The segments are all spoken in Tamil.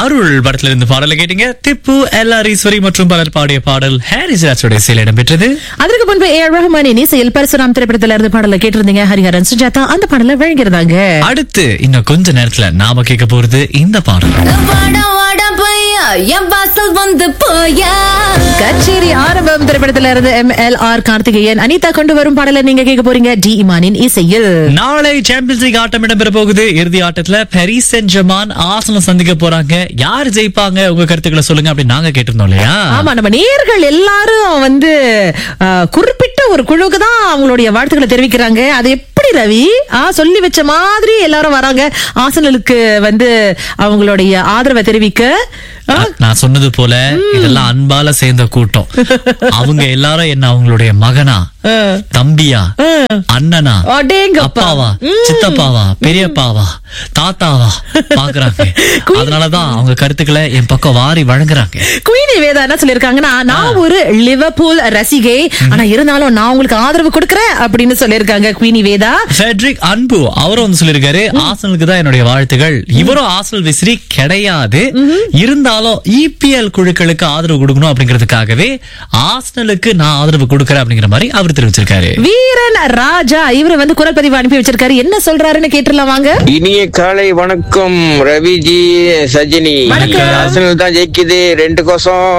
அருள் படத்துல இருந்து பாடலை கேட்டீங்க திப்பு எல் ஆர் ஈஸ்வரி மற்றும் பலர் பாடிய பாடல் ஹாரிஸ் ராஜோட இசையில் இடம்பெற்றது அதற்கு முன்பு ஏ ஆர் ரஹ்மானின் இசையில் பரசுராம் திரைப்படத்துல இருந்து பாடல கேட்டிருந்தீங்க ஹரிஹரன் சுஜாதா அந்த பாடல வழங்கியிருந்தாங்க அடுத்து இன்னும் கொஞ்ச நேரத்துல நாம கேட்க போறது இந்த பாடல் வாடா வாடா பையா என் வாசல் வந்து போயா கச்சேரி ஆரம்பம் திரைப்படத்துல இருந்து M L R Karthikeyan Anitha கொண்டு வரும் பாடல நீங்க கேட்க போறீங்க டி இமானின் இசையில் நாளை சாம்பியன்ஸ் லீக் ஆட்டம் இடம்பெற போகுது இறுதி ஆட்டத்துல பெரிஸ் சென்ட் ஜமான் ஆசனம் சந்திக்க போறாங்க யார் ஜெயிப்பாங்க உங்க கருத்துக்களை சொல்லுங்க அப்படின்னு நாங்க கேட்டிருந்தோம் இல்லையா ஆமா நம்ம நேர்கள் எல்லாரும் வந்து ஆ, குறிப்பிட்ட ஒரு குழுக்கு தான் அவங்களுடைய வாழ்த்துக்களை தெரிவிக்கிறாங்க அது எப்படி ரவி ஆ சொல்லி வச்ச மாதிரி எல்லாரும் வராங்க ஆசனலுக்கு வந்து அவங்களுடைய ஆதரவை தெரிவிக்க ஆ, நான்- நான் சொன்னது போல இதெல்லாம் அன்பால சேர்ந்த கூட்டம் அவங்க எல்லாரும் என்ன அவங்களுடைய மகனா தம்பியா அண்ணனா அடேங்கப்பா. அப்பாவா சித்தப்பாவா பெரியப்பாவா தாத்தாவா பாக்குறாங்க அதனாலதான் அவங்க கருத்துக்களை என் பக்கம் வாரி வழங்குறாங்க குயினி வேதா என்ன சொல்லிருக்காங்கன்னா நான் ஒரு லிவர்பூல் ரசிகை ஆனா இருந்தாலும் நான் உங்களுக்கு ஆதரவு கொடுக்கறேன் அப்படின்னு சொல்லிருக்காங்க குயினி வேதா ஃபெட்ரிக் அன்பு அவரும் வந்து சொல்லியிருக்காரு ஆசனலுக்கு தான் என்னுடைய வாழ்த்துகள் இவரும் ஆசனல் விசிறி கிடையாது இருந்தாலும் இபிஎல் குழுக்களுக்கு ஆதரவு கொடுக்கணும் அப்படிங்கிறதுக்காகவே ஆசனலுக்கு நான் ஆதரவு கொடுக்கறேன் அப்படிங்கிற மாதிரி அவர் தெரிவிச்சிருக்காரு வீரன் ராஜா இவரு வந்து குரல் பதிவு அனுப்பி வச்சிருக்காரு என்ன சொல்றாருன்னு கேட்டுலாம் வாங்க இனிய காலை வணக்கம் ரவிஜி சஜினி வணக்கம். அரசனல் தான் ஜெயிக்குது ரெண்டு கோசம்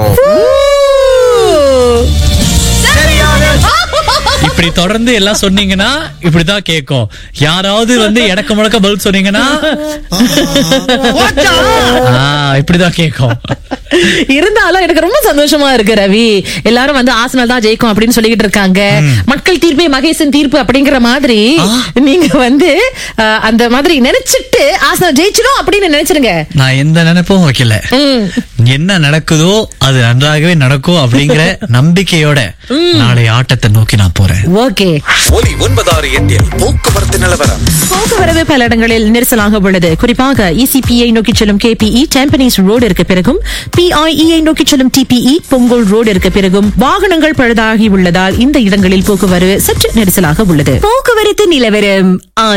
இப்படி தொடர்ந்து எல்லாம் சொன்னீங்கன்னா இப்படிதான் கேட்கும் யாராவது வந்து இடக்க முழக்க பதில் சொன்னீங்கன்னா ஆ, இப்படிதான் கேட்கும் இருந்தாலும் எனக்கு ரொம்ப சந்தோஷமா இருக்கு ரவி எல்லாரும் வந்து ஆசனல் தான் ஜெயிக்கும் அப்படின்னு சொல்லிக்கிட்டு இருக்காங்க மக்கள் தீர்ப்பே மகேசன் தீர்ப்பு அப்படிங்கிற மாதிரி நீங்க வந்து அஹ், அந்த மாதிரி நினைச்சிட்டு ஆசனல் ஜெயிச்சிடும் அப்படின்னு நினைச்சிருங்க நான் எந்த நினைப்பும் வைக்கல என்ன நடக்குதோ அது நன்றாகவே நடக்கும் அப்படிங்கிற நம்பிக்கையோட நாளை ஆட்டத்தை நோக்கி நான் போறேன் ஓகே ஒலி ஒன்பதாறு எட்டில் போக்குவரத்து நிலவரம் போக்குவரவு பல இடங்களில் நெரிசலாக உள்ளது குறிப்பாக இசிபிஐ நோக்கி செல்லும் கேபிஇ டெம்பனிஸ் ரோடு இருக்க பிறகும் பிஐஇஐ நோக்கி செல்லும் டிபிஇ பொங்கல் ரோடு இருக்க பிறகும் வாகனங்கள் பழுதாகி உள்ளதால் இந்த இடங்களில் போக்குவரவு சற்று நெரிசலாக உள்ளது போக்குவரத்து நிலவரம்